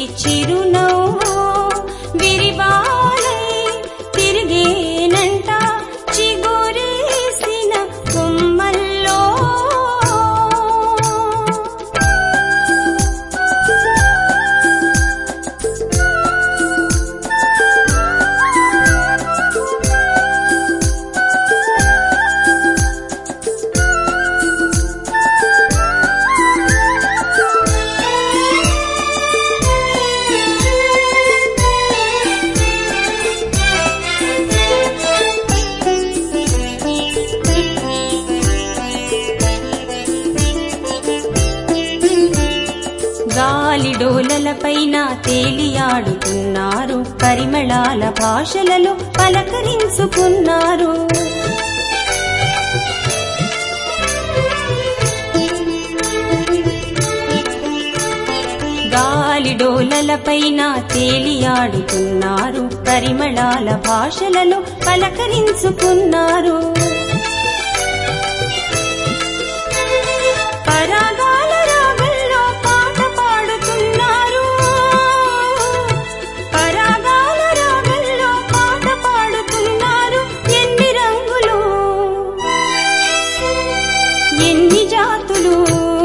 చిరునవ్వు విరివాలై తిరిగేనంట చిగురేసిన కొమ్మల్లో గాలిడోలపైన తేలియాడుతున్నారు పరిమళాల భాషలలో పలకరించుకున్నారు గాలిడోలపైన తేలియాడుతున్నారు పరిమళాల భాషలలో పలకరించుకున్నారు పరాగాల రాగంలో పాట పాడుతున్నారు పరాగాల రాగంలో పాట పాడుతున్నారు ఎన్ని రంగులు ఎన్ని జాతులు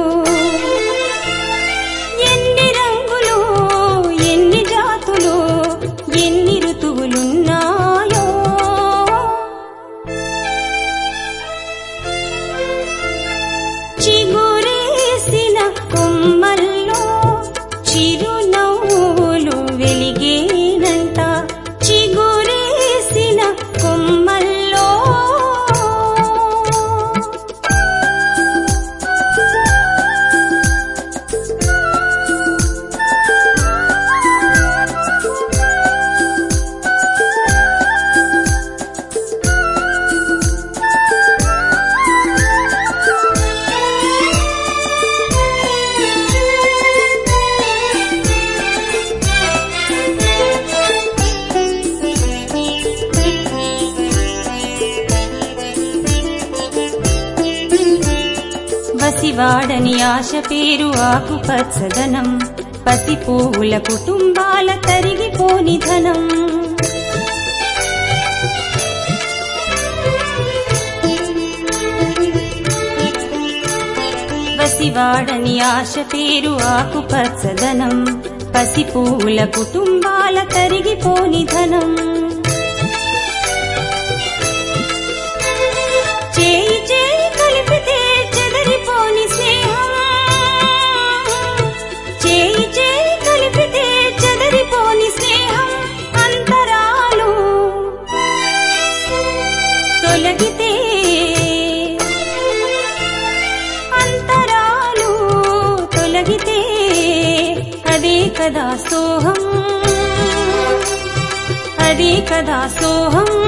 ఎన్ని రంగులు ఎన్ని జాతులు ఎన్ని ఋతువులున్నాయో చిగురేసిన కొమ్మల్లో చిరునవ్వులు వెలిగేనంట చిగురేసిన కొమ్మల్లో వసివాడని ఆశ పేరు ఆకుపచ్చదనం పసిపూల కుటుంబాల తరిగిపోని ధనం వసివాడని ఆశ పేరు ఆకుపచ్చదనం పసిపూల కుటుంబాల తరిగిపోని ధనం చేయి చేయి కలిపితే చెదరిపోని స్నేహం చేయి చేయి కలిపితే చెదరిపోని స్నేహం అంతరాలు తొలగితే అంతరాలు తొలగితే అదే కదా సోహం అదే కదా సోహం